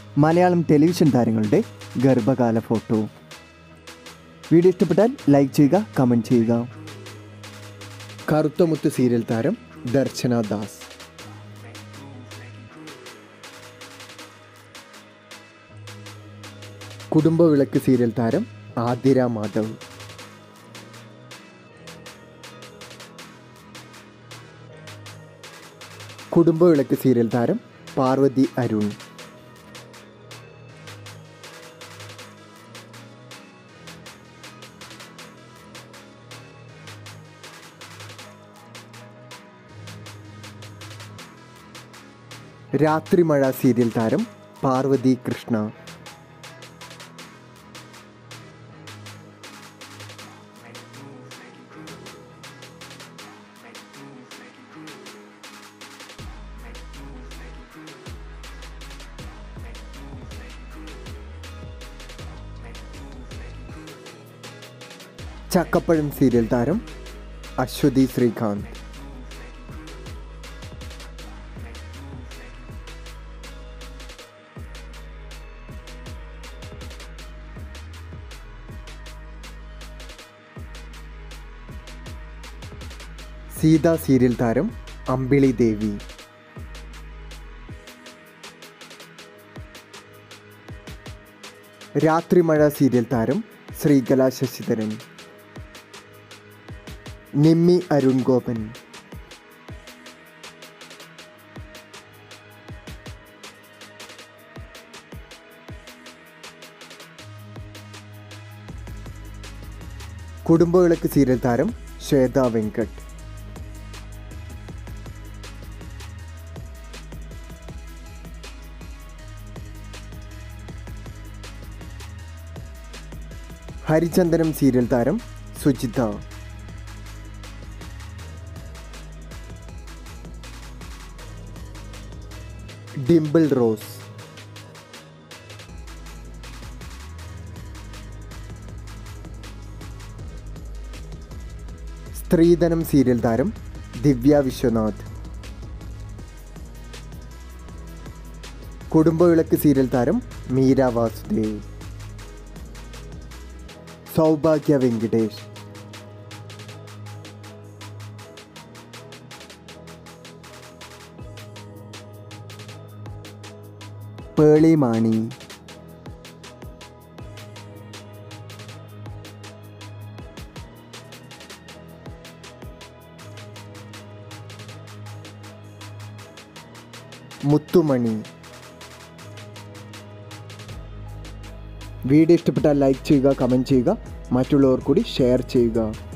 Malayalam television താരങ്ങളുടെ ഗർഭകാല photo video ഇഷ്ടപ്പെട്ടാൽ ലൈക്ക് ചെയ്യുക കമൻറ്റ് ചെയ്യുക കറുത്തമുത്ത് സീരിയൽ താരം ദർശന ദാസ് കുടുംബവിളക്ക് സീരിയൽ താരം ആതിര മാധവ് കുടുംബവിളക്ക് സീരിയൽ താരം പാർവതി അരുൺ രാത്രിമഴ സീരിയൽ താരം പാർവതി കൃഷ്ണ ചക്കപ്പഴം സീരിയൽ താരം അശ്വതി ശ്രീകാന്ത് സീത സീരിയൽ താരം അമ്പിളി ദേവി രാത്രിമഴ സീരിയൽ താരം ശ്രീകല ശശിധരൻ നിമ്മി അരുൺ ഗോപൻ കുടുംബവിളക്ക് സീരിയൽ താരം ശ്വേത വെങ്കട്ട് ഹരിചന്ദനം സീരിയൽ താരം സുജിത ഡിംപിൾ റോസ് സ്ത്രീധനം സീരിയൽ താരം ദിവ്യ വിശ്വനാഥ് കുടുംബവിളക്ക് സീരിയൽ താരം മീര വാസുദേവ് സൗഭാഗ്യ വെങ്കിടേഷ് പേളി മാണി മുത്തുമണി വീഡിയോ ഇഷ്ടപ്പെട്ടാൽ ലൈക്ക് ചെയ്യുക കമൻറ്റ് ചെയ്യുക മറ്റുള്ളവർ കൂടി ഷെയർ ചെയ്യുക